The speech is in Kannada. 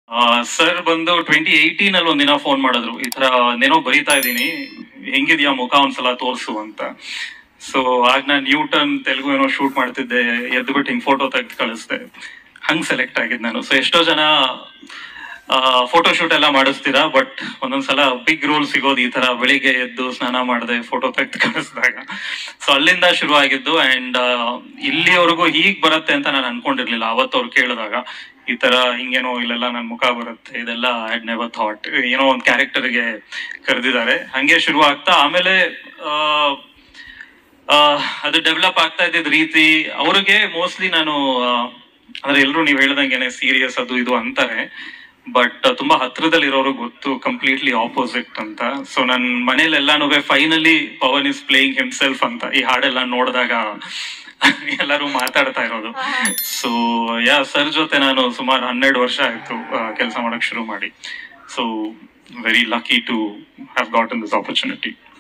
ಸರ್ ಬಂದು ಟ್ವೆಂಟಿ ಏಯ್ಟೀನ್ ಅಲ್ಲಿ ಒಂದಿನ ಫೋನ್ ಮಾಡಿದ್ರು ಈ ತರ ಏನೋ ಬರೀತಾ ಇದ್ದೀನಿ ಹೆಂಗಿದ್ಯಾ ಮುಖ ಒಂದ್ಸಲ ತೋರ್ಸು ಅಂತ ಸೊ ಆಗ ನಾನು ನ್ಯೂಟನ್ ತೆಲುಗು ಏನೋ ಶೂಟ್ ಮಾಡ್ತಿದ್ದೆ ಎದ್ದು ಬಿಟ್ಟು ಹಿಂಗ್ ಫೋಟೋ ತೆಗೆದು ಕಳಿಸ್ದೆ ಹಂಗ್ ಸೆಲೆಕ್ಟ್ ಆಗಿದ್ ನಾನು ಸೊ ಎಷ್ಟೋ ಜನ ಫೋಟೋ ಶೂಟ್ ಎಲ್ಲ ಮಾಡಿಸ್ತೀರಾ ಬಟ್ ಒಂದೊಂದ್ಸಲ ಬಿಗ್ ರೋಲ್ ಸಿಗೋದು ಈ ತರ ಬೆಳಿಗ್ಗೆ ಎದ್ದು ಸ್ನಾನ ಮಾಡದೆ ಫೋಟೋ ತೆಗೆದು ಕಳಿಸಿದಾಗ ಸೊ ಅಲ್ಲಿಂದ ಶುರು ಆಗಿದ್ದು ಅಂಡ್ ಇಲ್ಲಿವರೆಗೂ ಹೀಗ್ ಬರುತ್ತೆ ಅಂತ ನಾನು ಅನ್ಕೊಂಡಿರ್ಲಿಲ್ಲ ಅವತ್ತು ಅವ್ರು ಕೇಳಿದಾಗ ಈ ತರ ಹಿಂಗೇನೋ ಇಲ್ಲೆಲ್ಲ ನನ್ ಮುಖ ಬರುತ್ತೆ ಇದೆಲ್ಲ ಐ ನೆವರ್ ಥಾಟ್ ಏನೋ ಒಂದು ಕ್ಯಾರೆಕ್ಟರ್ಗೆ ಕರೆದಿದ್ದಾರೆ ಹಂಗೆ ಶುರು ಆಗ್ತಾ ಆಮೇಲೆ ಆ, ಆ, ಅದು ಡೆವಲಪ್ ಆಗ್ತಾ ಇದ್ದಿದ್ ರೀತಿ ಅವ್ರಿಗೆ ಮೋಸ್ಟ್ಲಿ ನಾನು ಆ, ಅಂದ್ರೆ ಎಲ್ರು ನೀವ್ ಹೇಳ್ದಂಗೆನೆ ಸೀರಿಯಸ್ ಅದು ಇದು ಅಂತಾರೆ ಬಟ್ ತುಂಬಾ ಹತ್ರದಲ್ಲಿರೋರು ಗೊತ್ತು ಕಂಪ್ಲೀಟ್ಲಿ ಆಪೋಸಿಟ್ ಅಂತ ಸೊ ನನ್ ಮನೇಲೆಲ್ಲಾನು finally Pavan is playing himself ಅಂತ ಈ ಹಾಡೆಲ್ಲ ನೋಡಿದಾಗ ಎಲ್ಲರೂ ಮಾತಾಡ್ತಾ ಇರೋದು ಸೊ ಯಾ ಸರ್ ಜೊತೆ ನಾನು ಸುಮಾರು ಹನ್ನೆರಡು ವರ್ಷ ಆಯ್ತು ಕೆಲಸ ಮಾಡಕ್ ಶುರು ಮಾಡಿ so very lucky to have got in this opportunity